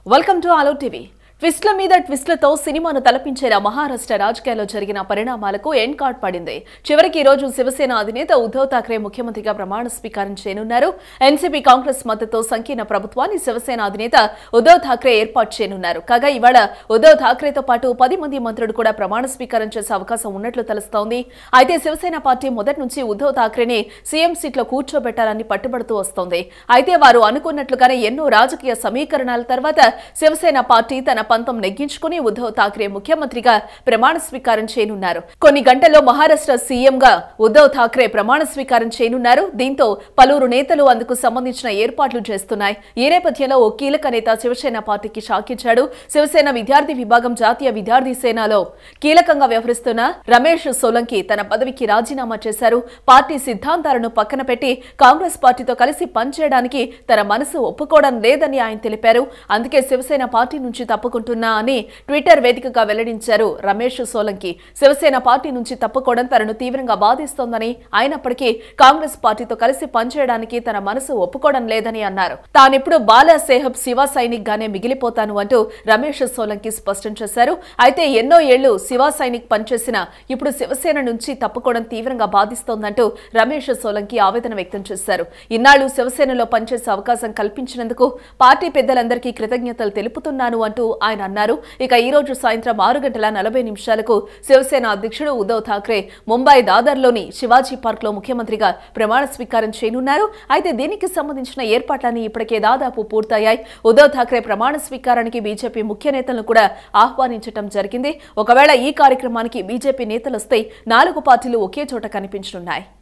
welcome to ఆలో TV ట్విస్ట్ల మీద ట్విస్ట్లతో సినిమాను తలపించేలా మహారాష్ట్ర రాజకీయాల్లో జరిగిన పరిణామాలకు ఎండ్ కార్డ్ పడింది చివరికి ఈ రోజు శివసేన అధినేత ఉద్ధవ్ ఠాక్రే ముఖ్యమంత్రిగా ప్రమాణ స్వీకారం చేయనున్నారు ఎన్సీపీ కాంగ్రెస్ మద్దతుతో సంకీర్ణ ప్రభుత్వాన్ని శివసేన అధినేత ఉద్ధవ్ ఠాక్రే ఏర్పాటు చేయనున్నారు కాగా ఇవాళ ఉద్ధవ్ ఠాక్రేతో పాటు పది మంది మంత్రులు కూడా ప్రమాణ స్వీకారం చేసే అవకాశం ఉన్నట్లు తెలుస్తోంది అయితే శివసేన పార్టీ మొదటి నుంచి ఉద్ధవ్ ఠాక్రేని సీఎం సీట్లో కూర్చోబెట్టాలని పట్టుబడుతూ వస్తోంది అయితే వారు అనుకున్నట్లుగానే ఎన్నో రాజకీయ సమీకరణాల తర్వాత శివసేన పార్టీ తన పంతం నెగ్గించుకుని ఉద్ధవ్ ఠాక్రే ముఖ్యమంత్రిగా ప్రమాణ స్వీకారం చేయనున్నారు కొన్ని గంటల్లో మహారాష్ట్ర సీఎంగా ఉద్ధవ్ ఠాక్రే ప్రమాణ స్వీకారం చేయనున్నారు దీంతో పలువురు నేతలు అందుకు సంబంధించిన ఏర్పాట్లు చేస్తున్నాయి ఈ నేపథ్యంలో ఓ కీలక నేత శివసేన పార్టీకి షాకిచ్చాడు శివసేన విద్యార్థి విభాగం జాతీయ విద్యార్థి సేనలో కీలకంగా వ్యవహరిస్తున్న రమేష్ సోలంకి తన పదవికి రాజీనామా చేశారు పార్టీ సిద్ధాంతాలను పక్కన పెట్టి కాంగ్రెస్ పార్టీతో కలిసి పనిచేయడానికి తన మనసు ఒప్పుకోవడం లేదని ఆయన తెలిపారు అందుకే శివసేన పార్టీ నుంచి తప్పుకుంటున్నా అని ట్విట్టర్ వేదికగా వెల్లడించారు రమేష్ సోలంకి శివసేన పార్టీ నుంచి తప్పుకోవడం తనను తీవ్రంగా బాధిస్తోందని అయినప్పటికీ కాంగ్రెస్ పార్టీతో కలిసి పనిచేయడానికి తన మనసు ఒప్పుకోవడం లేదని అన్నారు తానిప్పుడు బాలా సేహబ్ శివ సైనిక్ గానే మిగిలిపోతాను అంటూ రమేష్ సోలంకి స్పష్టం చేశారు అయితే ఎన్నో ఏళ్లు శివ సైనిక్ పనిచేసిన ఇప్పుడు శివసేన నుంచి తప్పుకోవడం తీవ్రంగా బాధిస్తోందంటూ రమేష్ సోలంకి ఆవేదన వ్యక్తం చేశారు ఇన్నాళ్లు శివసేనలో పనిచేసే అవకాశం కల్పించినందుకు పార్టీ పెద్దలందరికీ కృతజ్ఞతలు తెలుపుతున్నాను అంటూ ఆయన అన్నారు ఇక ఈ రోజు సాయంత్రం ఆరు గంటల నలభై నిమిషాలకు శివసేన అధ్యక్షుడు ఉద్ధవ్ ఠాక్రే ముంబై దాదర్లోని శివాజీ పార్క్ లో ముఖ్యమంత్రిగా ప్రమాణ స్వీకారం చేయనున్నారు అయితే దీనికి సంబంధించిన ఏర్పాట్లన్నీ ఇప్పటికే దాదాపు పూర్తయ్యాయి ఉద్ధవ్ ఠాక్రే ప్రమాణ స్వీకారానికి బీజేపీ ముఖ్య నేతలను కూడా ఆహ్వానించడం జరిగింది ఒకవేళ ఈ కార్యక్రమానికి బీజేపీ నేతలు వస్తే నాలుగు పార్టీలు ఒకే చోట కనిపించనున్నాయి